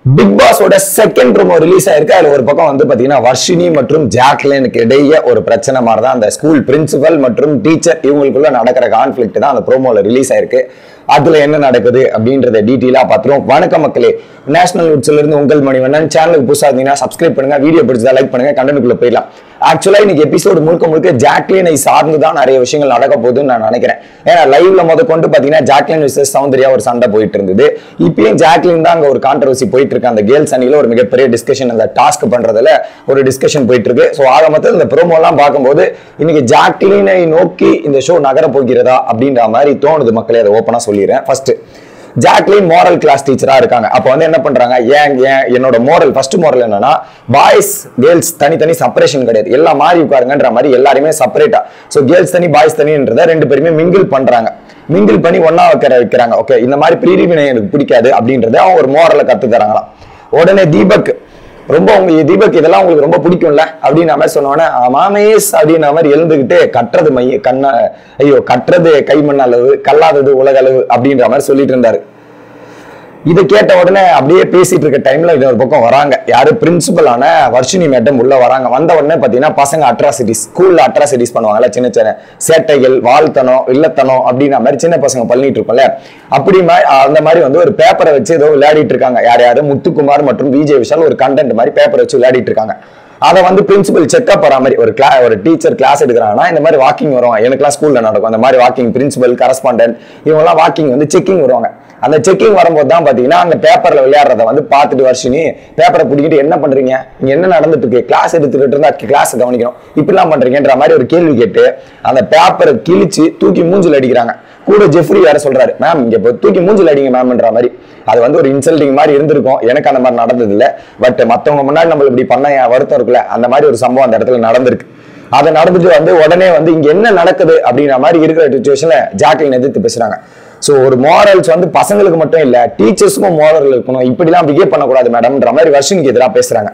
big பாஸோட second promo release ஆயிருக்கு அதுல ஒரு பக்கம் வந்து பாத்தீங்கன்னா வர்ஷினி மற்றும் ஜாக்லினுக்கு இடையே ஒரு பிரச்சனை மாதிரி தான் அந்த ஸ்கூல் பிரின்சிபல் மற்றும் டீச்சர் இவங்களுக்குள்ள நடக்கிற கான்ஃபிளிக்ட் தான் அந்த ப்ரோமோல ரிலீஸ் ஆயிருக்கு அதுல என்ன நடக்குது அப்படின்றத டீட்டெயிலா பார்த்துருவோம் வணக்கம் மக்களே நேஷனல் உட்ஸ்ல இருந்து உங்கள் மணிவண்ணன் சேனலுக்கு புதுசா இருந்தீங்கன்னா சப்ஸ்கிரைப் பண்ணுங்க வீடியோ பிடிச்சதா லைக் பண்ணுங்க கண்டனுக்குள்ள போயிடலாம் ஆக்சுவலா இன்னைக்கு எபிசோடு முழுக்க முழுக்க ஜாக்லினை சார்ந்து தான் நிறைய விஷயங்கள் நடக்க போகுதுன்னு நான் நினைக்கிறேன் ஏன்னா லைவ்ல முத கொண்டு பாத்தீங்கன்னா ஜாக்லின் விசஸ் சௌந்தர்யா ஒரு சண்டை போயிட்டு இருந்தது இப்பயும் ஜாக்லின் தான் அங்க ஒரு கான்ட்ரவர்சி போயிட்டு இருக்கு அந்த கேர்ள்ஸ் அணியில ஒரு மிகப்பெரிய டிஸ்கஷன் அந்த டாஸ்க் பண்றதுல ஒரு டிஸ்கஷன் போயிட்டு இருக்கு ஸோ ஆக மொத்தம் இந்த ப்ரோமோ எல்லாம் பார்க்கும்போது இன்னைக்கு ஜாக்லினை நோக்கி இந்த ஷோ நகர போகிறதா அப்படின்ற மாதிரி தோணுது மக்களே அதை ஓப்பனா சொல்லிடுறேன் ஃபர்ஸ்ட் ஜாக்லின் மோரல் கிளாஸ் டீச்சரா இருக்காங்க அப்போ வந்து என்ன பண்றாங்க ஏன் ஏன் என்னோட மோரல் ஃபர்ஸ்ட் மோரல் என்னன்னா பாய்ஸ் கேர்ள்ஸ் தனித்தனி செப்பரேஷன் கிடையாது எல்லாம் மாறி உட்காருங்கன்ற மாதிரி எல்லாருமே செப்பரேட்டா ஸோ கேர்ள்ஸ் தனி பாய்ஸ் தனின்றத ரெண்டு பேருமே மிங்கிள் பண்றாங்க மிங்கிள் பண்ணி ஒன்னா வைக்கிற வைக்கிறாங்க ஓகே இந்த மாதிரி பிரிவினை எனக்கு பிடிக்காது அப்படின்றத அவங்க ஒரு மோரலை கத்து தராங்களாம் உடனே தீபக் ரொம்ப உங்க தீபக் இதெல்லாம் உங்களுக்கு ரொம்ப பிடிக்கும்ல அப்படின்ற மாதிரி சொன்னோன்னே மாமேஸ் அப்படின்ற மாதிரி எழுந்துகிட்டு கட்டுறது மைய கண்ண ஐயோ கட்டுறது கைமண் அளவு கல்லாதது உலக அளவு அப்படின்ற மாதிரி சொல்லிட்டு இருந்தாரு இதை கேட்ட உடனே அப்படியே பேசிட்டு இருக்க டைம்ல இன்னொரு பக்கம் வராங்க யாரு பிரின்சிபலான வர்ஷினி மேடம் உள்ள வராங்க வந்த உடனே பாத்தீங்கன்னா பசங்க அட்ராசிட்டிஸ் ஸ்கூல்ல அட்ராசிட்டிஸ் பண்ணுவாங்கல்ல சின்ன சின்ன சேட்டைகள் வாழ்த்தனம் இல்லத்தனம் அப்படின்ற மாதிரி சின்ன பசங்க பண்ணிட்டு இருக்கோம்ல அப்படி மா- அந்த மாதிரி வந்து ஒரு பேப்பரை வச்சு ஏதோ விளையாடிட்டு இருக்காங்க யார் யாரு முத்துக்குமார் மற்றும் விஜய் விஷால் ஒரு கண்டென்ட் மாதிரி பேப்பரை வச்சு விளையாடிட்டு இருக்காங்க அதை வந்து பிரின்சிபல் செக்அப் பண்ண மாதிரி ஒரு கிளா ஒரு டீச்சர் கிளாஸ் எடுக்கிறாங்கன்னா இந்த மாதிரி வாக்கிங் வருவாங்க எனக்குலாம் ஸ்கூல்ல நடக்கும் அந்த மாதிரி வாக்கிங் பிரின்சிபல் கரஸ்பாண்டன்ட் இவங்கெல்லாம் வாக்கிங் வந்து செக்கிங் வருவாங்க அந்த செக்கிங் வரும்போது தான் பாத்தீங்கன்னா அந்த பேப்பர்ல விளையாடுறத வந்து பார்த்துட்டு வர்ஷினி பேப்பரை பிடிக்கிட்டு என்ன பண்றீங்க இங்க என்ன நடந்துட்டு இருக்கு கிளாஸ் எடுத்துக்கிட்டு இருந்தா கிளாஸ் கவனிக்கணும் இப்படிலாம் பண்றீங்கன்ற மாதிரி ஒரு கேள்வி கேட்டு அந்த பேப்பரை கிழிச்சு தூக்கி மூஞ்சில் அடிக்கிறாங்க கூட ஜெஃப்ரி வேற சொல்றாரு மேம் இங்க இப்போ தூக்கி மூஞ்சில் அடிங்க மேம்ன்ற மாதிரி அது வந்து ஒரு இன்சல்டிங் மாதிரி இருந்திருக்கும் எனக்கு அந்த மாதிரி நடந்தது இல்ல பட் மத்தவங்க முன்னாடி நம்ம இப்படி பண்ண என் வருத்தம் இருக்குல்ல அந்த மாதிரி ஒரு சம்பவம் அந்த இடத்துல நடந்திருக்கு அது நடந்துட்டு வந்து உடனே வந்து இங்க என்ன நடக்குது அப்படின்ற மாதிரி இருக்கிற சுச்சுவேஷன்ல ஜாக்லின் எதிர்த்து பேசுறாங்க சோ ஒரு மாரல்ஸ் வந்து பசங்களுக்கு மட்டும் இல்ல டீச்சர்ஸுக்கும் மாரல் இருக்கணும் இப்படிலாம் பிஹேவ் பண்ணக்கூடாது மேடம்ன்ற மாதிரி வர்ஷனுக்கு எதிராக பேசுறாங்க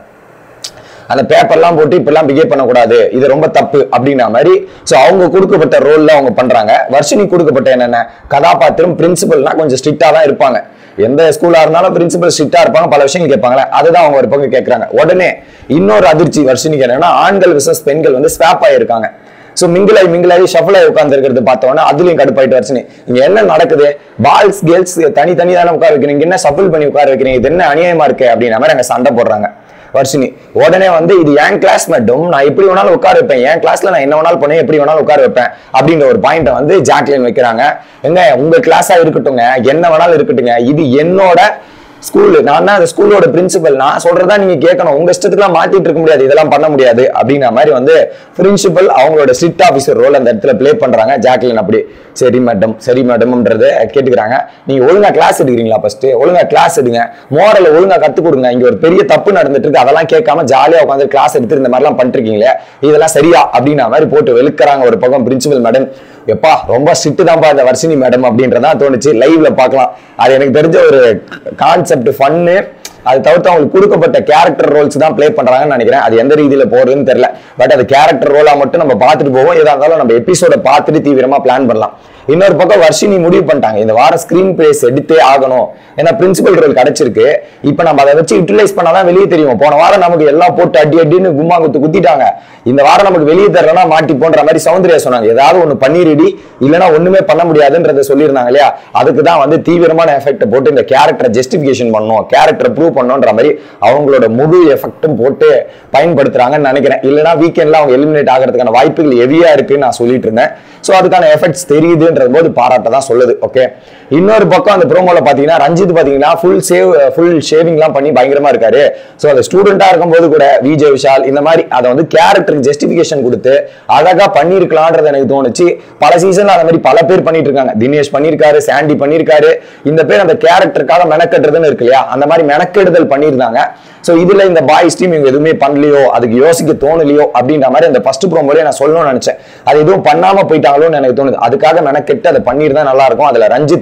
அந்த பேப்பர்லாம் போட்டு இப்படிலாம் பிஹேவ் பண்ணக்கூடாது இது ரொம்ப தப்பு அப்படின்ற மாதிரி ஸோ அவங்க கொடுக்கப்பட்ட ரோல்ல அவங்க பண்றாங்க வர்ஷினி கொடுக்கப்பட்ட என்னென்ன கதாபாத்திரம் பிரின்சிபல்னா கொஞ்சம் ஸ்ட்ரிக்டா தான் இருப்பாங்க எந்த ஸ்கூலா இருந்தாலும் பிரின்சிபல் ஸ்ட்ரிக்டா இருப்பாங்க பல விஷயங்கள் கேட்பாங்களே அதுதான் அவங்க ஒரு பக்கம் கேட்கறாங்க உடனே இன்னொரு அதிர்ச்சி வர்ஷினிக்கு என்னன்னா ஆண்கள் விசஸ் பெண்கள் வந்து ஸ்வாப் ஆயிருக்காங்க சோ மிங்கிலாய் மிங்கிலாயி ஷஃபிள் ஆகி உட்கார்ந்து இருக்கிறது பார்த்தோன்னா அதுலயும் கடுப்பாயிட்டு வச்சுனே இங்க என்ன நடக்குது பாய்ஸ் கேர்ள்ஸ் தனி தனி தானே உட்கார வைக்கிறீங்க இங்க என்ன சஃபிள் பண்ணி உட்கார வைக்கிறீங்க இது என்ன அநியாயமா இருக்கு அப்படின்ற மாதிரி அங்க சண்டை போடுறாங்க வர்ஷினி உடனே வந்து இது என் கிளாஸ் மேடம் நான் எப்படி வேணாலும் உட்கார வைப்பேன் என் கிளாஸ்ல நான் என்ன வேணாலும் பண்ணேன் எப்படி வேணாலும் உட்கார வைப்பேன் அப்படின்ற ஒரு பாயிண்ட வந்து ஜாக்லின் வைக்கிறாங்க எங்க உங்க கிளாஸா இருக்கட்டுங்க என்ன வேணாலும் இருக்கட்டுங்க இது என்னோட ஸ்கூல் நான் தான் அந்த ஸ்கூலோட பிரின்சிபல் நான் சொல்றதா நீங்க கேட்கணும் உங்க இஷ்டத்துக்குலாம் மாத்திட்டு இருக்க முடியாது இதெல்லாம் பண்ண முடியாது அப்படின்ற மாதிரி வந்து பிரின்சிபல் அவங்களோட ஸ்ட்ரிக்ட் ஆஃபீஸர் ரோல் அந்த இடத்துல ப்ளே பண்றாங்க ஜாக்லின் அப்படி சரி மேடம் சரி மேடம்ன்றத கேட்டுக்கிறாங்க நீங்க ஒழுங்கா கிளாஸ் எடுக்கிறீங்களா ஃபர்ஸ்ட் ஒழுங்கா கிளாஸ் எடுங்க மோரல் ஒழுங்கா கத்து கொடுங்க இங்க ஒரு பெரிய தப்பு நடந்துட்டு இருக்கு அதெல்லாம் கேட்காம ஜாலியா உட்காந்து கிளாஸ் எடுத்து இந்த மாதிரிலாம் பண்ணிருக்கீங்களே இதெல்லாம் சரியா அப்படின்ற மாதிரி போட்டு வெளுக்கிறாங்க ஒரு பக்கம் பிரின்சிபல் மேடம் எப்பா ரொம்ப ஸ்ட்ரிக்ட் தான்ப்பா இந்த வர்ஷினி மேடம் அப்படின்றதான் தோணுச்சு லைவ்ல பார்க்கலாம் அது எனக்கு தெரிஞ்ச ஒரு கான்செப்ட் ஃபன்னு அது தவிர்த்து அவங்களுக்கு கொடுக்கப்பட்ட கேரக்டர் ரோல்ஸ் தான் ப்ளே பண்றாங்கன்னு நினைக்கிறேன் அது எந்த ரீதியில போறதுன்னு தெரியல பட் அது கேரக்டர் ரோலா மட்டும் நம்ம பார்த்துட்டு போவோம் எதா இருந்தாலும் நம்ம எபிசோட பார்த்துட்டு தீவிரமா பிளான் பண்ணலாம் இன்னொரு பக்கம் வர்ஷினி முடிவு பண்ணிட்டாங்க இந்த வாரம் ஸ்கிரீன் பிளேஸ் எடுத்தே ஆகணும் ஏன்னா பிரின்சிபல் ரோல் கிடைச்சிருக்கு இப்போ நம்ம அதை வச்சு யூட்டிலைஸ் பண்ணாதான் வெளியே தெரியும் போன வாரம் நமக்கு எல்லாம் போட்டு அடி அடின்னு கும்மா குத்து குத்திட்டாங்க இந்த வாரம் நமக்கு வெளியே தரலன்னா மாட்டி போன்ற மாதிரி சௌந்தர்யா சொன்னாங்க ஏதாவது ஒண்ணு பண்ணிருடி இல்லைன்னா ஒண்ணுமே பண்ண முடியாதுன்றத சொல்லியிருந்தாங்க இல்லையா அதுக்கு தான் வந்து தீவிரமான எஃபெக்ட் போட்டு இந்த கேரக்டரை ஜஸ்டிஃபிகேஷன் பண்ணணும் கேரக்டரை ப்ரூவ் பண்ணணுன்ற மாதிரி அவங்களோட முழு எஃபெக்டும் போட்டு பயன்படுத்துறாங்கன்னு நினைக்கிறேன் இல்லைன்னா வீக்கெண்ட்ல அவங்க எலிமினேட் ஆகிறதுக்கான வாய்ப்புகள் ஹெவியா இருக்குன்னு நான் சொல்லிட்டு இருந்தேன் ஸோ அதுக்கான எஃபெக்ட்ஸ் தெரியுதுன்ற போது பாராட்ட தான் சொல்லுது ஓகே இன்னொரு பக்கம் அந்த ப்ரோமோல பாத்தீங்கன்னா ரஞ்சித் பாத்தீங்கன்னா ஃபுல் சேவ் ஃபுல் ஷேவிங்லாம் பண்ணி பயங்கரமா இருக்காரு ஸோ அந்த ஸ்டூடெண்டா இருக்கும்போது கூட விஜய் விஷால் இந்த மாதிரி அதை வந்து கேரக்டருக்கு ஜஸ்டிஃபிகேஷன் கொடுத்து அழகா பண்ணியிருக்கலான்றது எனக்கு தோணுச்சு பல சீசன்ல அந்த மாதிரி பல பேர் பண்ணிட்டு இருக்காங்க தினேஷ் பண்ணியிருக்காரு சாண்டி பண்ணியிருக்காரு இந்த பேர் அந்த கேரக்டருக்காக மெனக்கட்டுறதுன்னு இருக்கு இல்லையா அந்த மாதிரி மெனக்கெடுதல் பண்ணியிருந்தாங்க ஸோ இதுல இந்த பாய்ஸ் டீம் இவங்க எதுவுமே பண்ணலையோ அதுக்கு யோசிக்க தோணலையோ அப்படின்ற மாதிரி அந்த ஃபர்ஸ்ட் ப்ரோமோலே நான் சொல்லணும்னு நினைச்சேன் அது எதுவும் பண்ணாம போயிட்டாங்களோன்னு எனக்கு தோணுது அதுக்காக மெனக்கெட்டு அதை பண்ணியிருந்தா நல்லா இருக்கும் அதுல ரஞ்சித்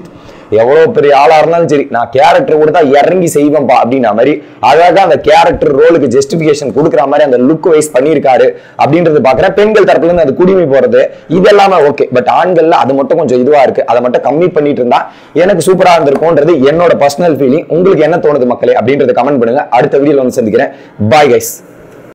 எவ்வளவு பெரிய ஆளா இருந்தாலும் சரி நான் கேரக்டர் கொடுத்தா இறங்கி செய்வேன்பா அப்படின்ற மாதிரி அழகா அந்த கேரக்டர் ரோலுக்கு ஜஸ்டிபிகேஷன் கொடுக்குற மாதிரி அந்த லுக் வைஸ் பண்ணியிருக்காரு அப்படின்றது பாக்குறேன் பெண்கள் தரப்புல இருந்து அது குடிமை போறது இது எல்லாமே ஓகே பட் ஆண்கள்ல அது மட்டும் கொஞ்சம் இதுவா இருக்கு அதை மட்டும் கம்மி பண்ணிட்டு இருந்தா எனக்கு சூப்பரா இருந்திருக்கும்ன்றது என்னோட பர்சனல் ஃபீலிங் உங்களுக்கு என்ன தோணுது மக்களே அப்படின்றத கமெண்ட் பண்ணுங்க அடுத்த வீடியோல வந்து சந்திக்கிறேன் பாய் கைஸ்